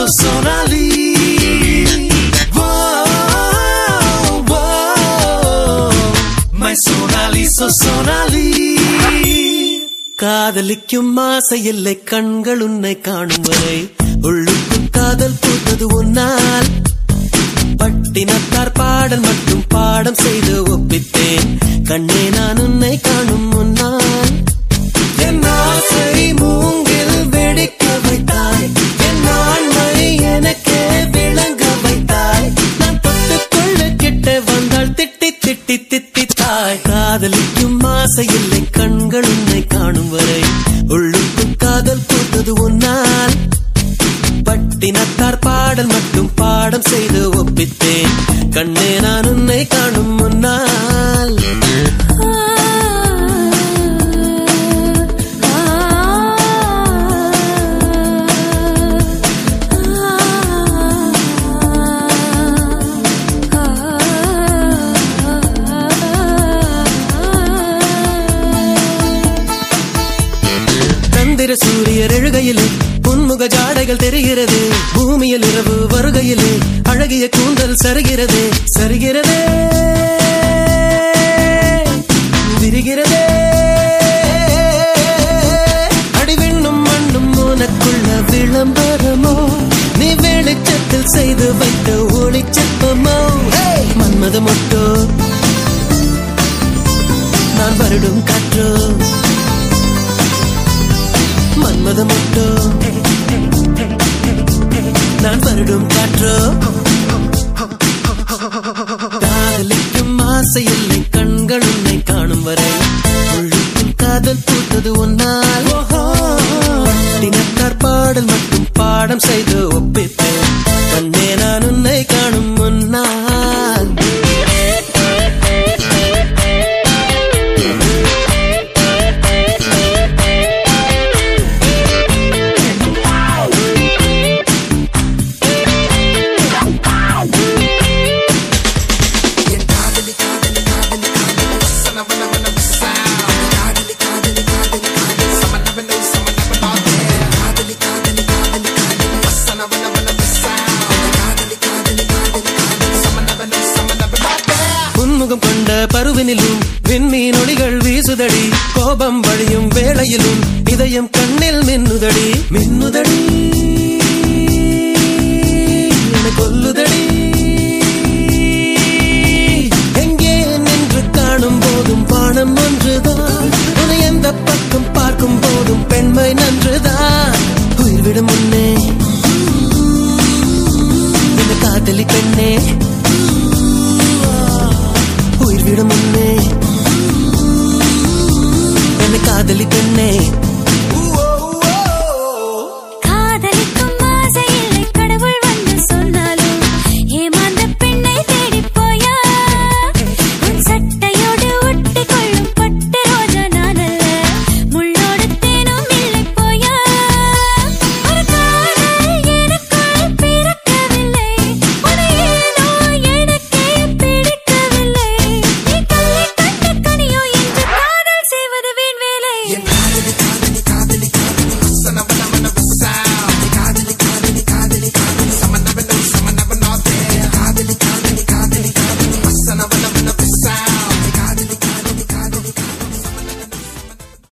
Sonali. Whoa, whoa. My Sonali, so Sonali. காதலிக்கும் ஆசை இல்லை கண்கள் உன்னை காணும் வரை உள்ளுக்கும் காதல் பூத்தது உன்னால் பட்டினத்தார் பாடல் மட்டும் பாடம் செய்து ஒப்பித்தேன் கண்ணே நான் உன்னை காணும் முன்னால் என் ஆசை மூங்கில் வெடிக்க வைத்தாய் என் ஆண்மை எனக்கே விளங்க வைத்தாய் நான் தொட்டுக்கொள்ள கிட்ட வந்தால் திட்டி திட்டி திட்டித்தாய் காதலிக்கும் ஆசை இல்லை கண்கள் உன்னை காணும் வரை உள்ளுக்கும் காதல் பூத்தது உன்னால் பட்டினத்தார் பாடல் மட்டும் பாடம் செய்து ஒப்பித்தேன் கண்ணே நான் உன்னை காணும் முன்னால் சந்திர சூரியர் எழுகையிலே புன்முக ஜாடைகள் தெரிகிறது பூமியில் இரவு வருகையிலே அழகிய கூந்தல் சருகிறது சருகிறதே விரிகிறதே அடிவிண்ணும் மண்ணும் உனக்குள்ள விளம்பரமோ நீ வெளிச்சத்தில் செய்து வைத்த ஒளிச்சப்பமோ மன்மத மொட்டோ நான் வருடும் காற்றோ மன்மத மொட்டோ நான் வருடும் காற்றோ காதலிக்கும் ஆசை இல்லை கண்கள் உன்னை காணும் வரை உள்ளுக்கும் காதல் பூத்தது ஒன்னால் தினத்தார் பாடல் மட்டும் பாடம் செய்து ஒப்பித்தேன் கண்ணே நான் உன்னை காணும் முன்னால் உன்முகம் கொண்ட பருவினிலும் விண்மீன் ஒளிகள் வீசுதடி கோபம் வழியும் வேளையிலும் இதயம் கண்ணில் மின்னுதடி மின்னுதடி என்னை கொல்லுதடி எங்கே நின்று காணும் போதும் பானம் ஒன்றுதான் உன்னை எந்த பக்கம் பார்க்கும் போதும் பெண்மை நன்றுதான் உயிர்விடும் முன்னே இந்த காதலி பெண்ணே உயிர்விடும் முன்னே என்னை காதலி பெண்ணே காதலிக்கும் ஆசை இல்லை கடவுள் வந்து சொன்னாலும் ஏமாந்த பெண்ணை தேடிப் போயா உன் சட்டையோடு ஒட்டிக் கொள்ளும் பட்டு ரோஜா நான் அல்ல முள்ளோடு தேனும் இல்லை போயா ஒரு காதல் எனக்குள் பிறக்கவில்லை உன்னை ஏனோ எனக்கே பிடிக்கவில்லை நீ கல்லை கண்ட கனியோ என்று காதல் செய்வது வீண் வேலை